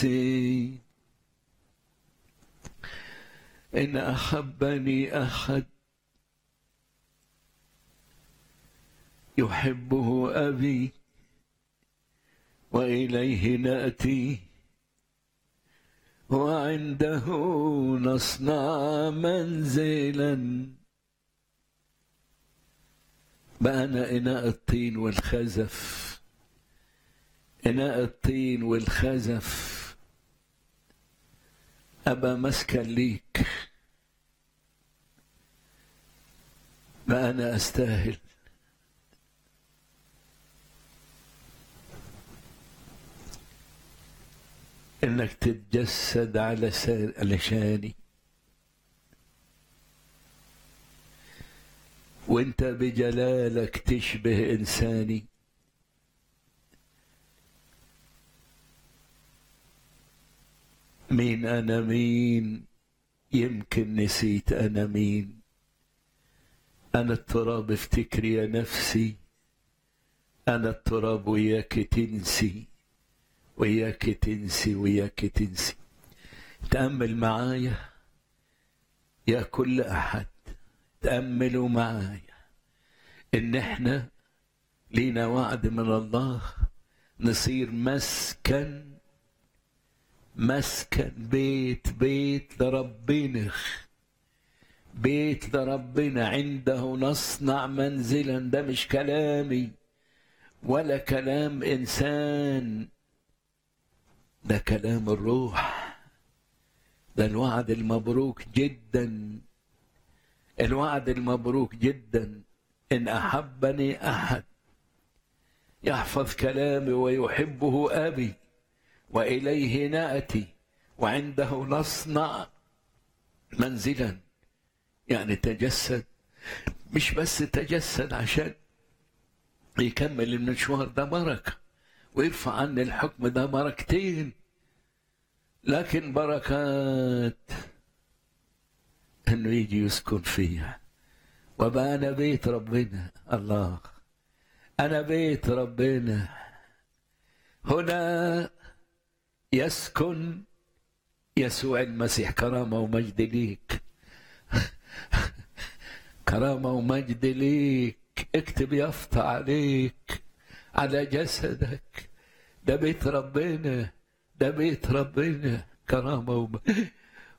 نفسي إن أحبني أحد يحبه أبي وإليه نأتي وعنده نصنع منزلا بقى إناء الطين والخزف إناء الطين والخزف أبا مسكن ليك ما أنا أستاهل إنك تتجسد على علشاني وانت بجلالك تشبه انساني مين انا مين يمكن نسيت انا مين انا التراب افتكر يا نفسي انا التراب وياك تنسي وياك تنسي وياك تنسي تامل معايا يا كل احد تأملوا معايا إن إحنا لينا وعد من الله نصير مسكن مسكن بيت بيت لربنا بيت لربنا عنده نصنع منزلا ده مش كلامي ولا كلام إنسان ده كلام الروح ده الوعد المبروك جداً الوعد المبروك جدا ان احبني احد يحفظ كلامي ويحبه ابي واليه ناتي وعنده نصنع منزلا يعني تجسد مش بس تجسد عشان يكمل المشوار ده بركه ويرفع عني الحكم ده بركتين لكن بركات انه يجي يسكن فيها وبقى انا بيت ربنا الله انا بيت ربنا هنا يسكن يسوع المسيح كرامه ومجد ليك كرامه ومجد ليك اكتب يافطة عليك على جسدك ده بيت ربنا ده بيت ربنا كرامه ومجد